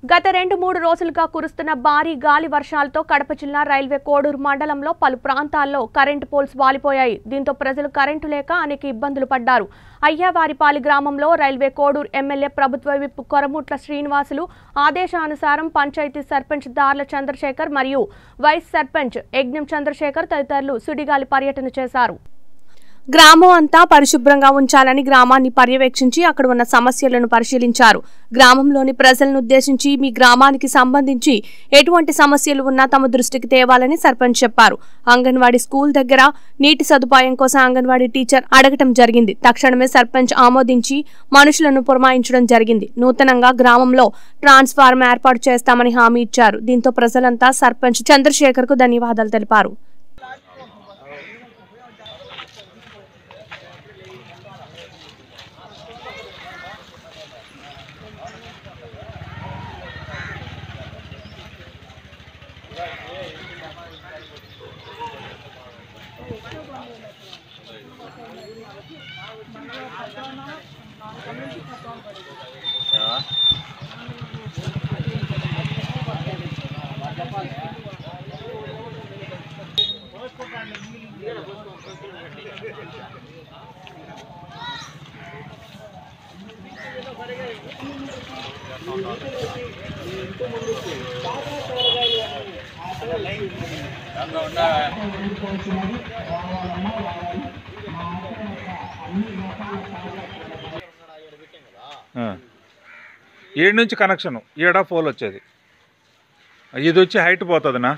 గత రెండు మూడు రోజులుగా కురుస్తున్న భారీ గాలి వర్షాలతో కడప జిల్లా రైల్వే కోడూరు మండలంలో పలు ప్రాంతాల్లో కరెంటు పోల్స్ వాలిపోయాయి దీంతో ప్రజలు కరెంటు లేక అనేక ఇబ్బందులు పడ్డారు అయ్యావారిపాలి గ్రామంలో రైల్వే కోడూరు ఎమ్మెల్యే ప్రభుత్వ విప్ కొరముట్ల శ్రీనివాసులు ఆదేశానుసారం పంచాయతీ సర్పంచ్ దార్ల చంద్రశేఖర్ మరియు వైస్ సర్పంచ్ యజ్ఞం చంద్రశేఖర్ తదితరులు సుడిగాలి పర్యటన చేశారు గ్రామం అంతా పరిశుభ్రంగా ఉంచాలని గ్రామాన్ని పర్యవేక్షించి అక్కడ ఉన్న సమస్యలను పరిశీలించారు గ్రామంలోని ప్రజలను ఉద్దేశించి మీ గ్రామానికి సంబంధించి ఎటువంటి సమస్యలు ఉన్నా తమ దృష్టికి తేవాలని సర్పంచ్ చెప్పారు అంగన్వాడీ స్కూల్ దగ్గర నీటి సదుపాయం కోసం అంగన్వాడీ టీచర్ అడగటం జరిగింది తక్షణమే సర్పంచ్ ఆమోదించి మనుషులను పురమాయించడం జరిగింది నూతనంగా గ్రామంలో ట్రాన్స్ఫార్మర్ ఏర్పాటు చేస్తామని హామీ ఇచ్చారు దీంతో ప్రజలంతా సర్పంచ్ చంద్రశేఖర్ కు ధన్యవాదాలు తెలిపారు ఆ. ఏడు నుంచి కనెక్షన్ ఏడా పోల్ వచ్చేది ఇది వచ్చి హైట్ పోతుందినా